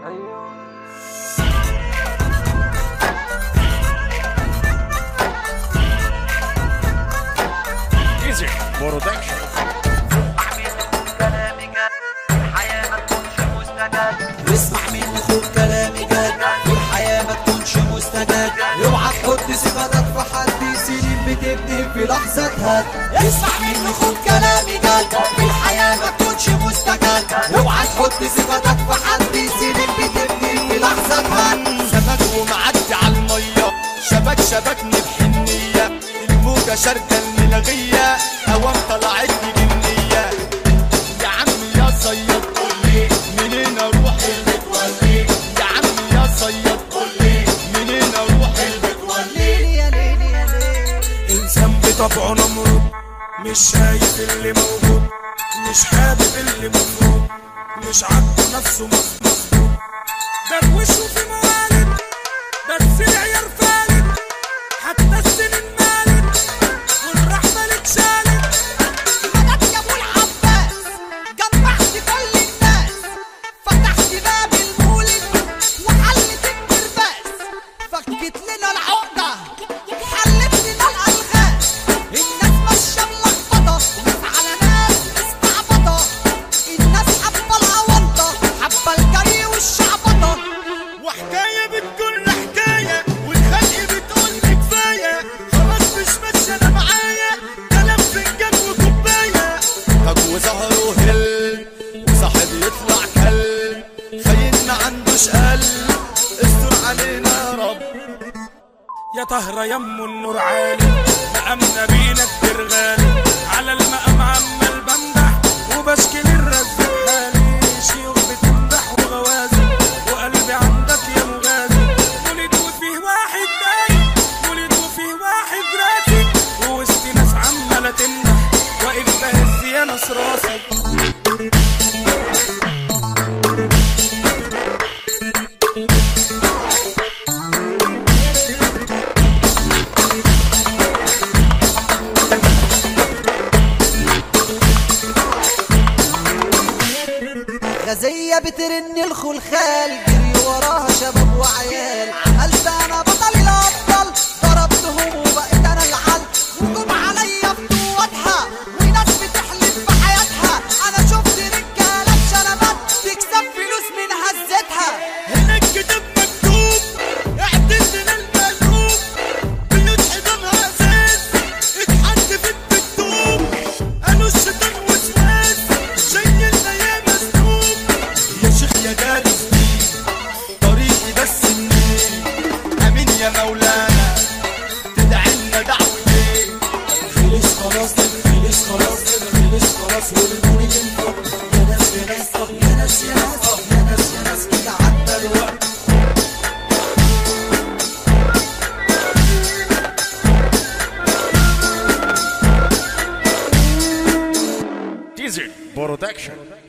Easy Production اسمع مني خد كلامي جد في الحياة ما تكونش مستجد اوعى تحط ثقتك في حد سنين بتبني في لحظة هد اسمع مني خد كلامي جد في الحياة ما تكونش مستجد اوعى تحط ثقتك في حد سنين بتبني في لحظة هد سمك ومعدي على المية شبك شبكني بحنية الموجة شاردة الملغية هوام طلعت لي جنية يا عم يا صياد قول لي منين اروح المتولي يا عم يا صياد قول لي منين اروح المتولي يا ليلي يا ليلي انسان بطبعه نمرود مش شايف اللي موجود مش حابب اللي مفروض مش عاجبه نفسه مظبوط دروشه في موالد بس العيار فالت حتى السنين مالت والرحمة اتشالت مدد يا ابو العباس جمعت كل الناس فتحت باب المولد وحلت الكرباس فكت لنا العقدة حلت لنا الألغاز الناس ماشية ملخبطة على ناس مستعبطة الناس حبة الأونطة حبة الجري والشعبطة وحكاية بتكون حكاية والخلق بتقول لي كفاية خلاص مش ماشية أنا معايا كلام فنجان وكوباية طب وظهره هل وصاحب يطلع كل خاين ما عندوش قلب استر علينا يا رب يا طهرة يم النور عالي مقامنا بينا كتير غالي على المقام عمال بمدح وبشكي للرزق حالي شيوخ بتمدح وغوازي وقلبي عندك يا مغازي ولد وفيه واحد نايم ولد وفيه واحد راسي ووسط ناس عمالة تمدح واقف بهز يا ناس راسي غزية بترن الخلخال جري وراها شباب وعيال عملت انا بطل الابطال ضربتهم وبقيت انا العل وجم عليا بقوتها وناس بتحلف بحياتها انا شفت رجاله بشنبات تكسب فلوس من هزتها هناك كتاب مكتوب اعتزل المقلوب بيوت حضنها اساس اتحدفت بالطوب قالوا الشيطان وسواس شايلنا يا مسلوب يا شيخ يا دارس دين طريقي بس منين امين يا مولانا تدعي لنا دعوتين خلص خلاص خلص خلاص خلص خلاص والموني ينفق يا ناس يا ناس طب يا ناس يا ناس طب يا ناس يا ناس كده عدى الوقت Easy Production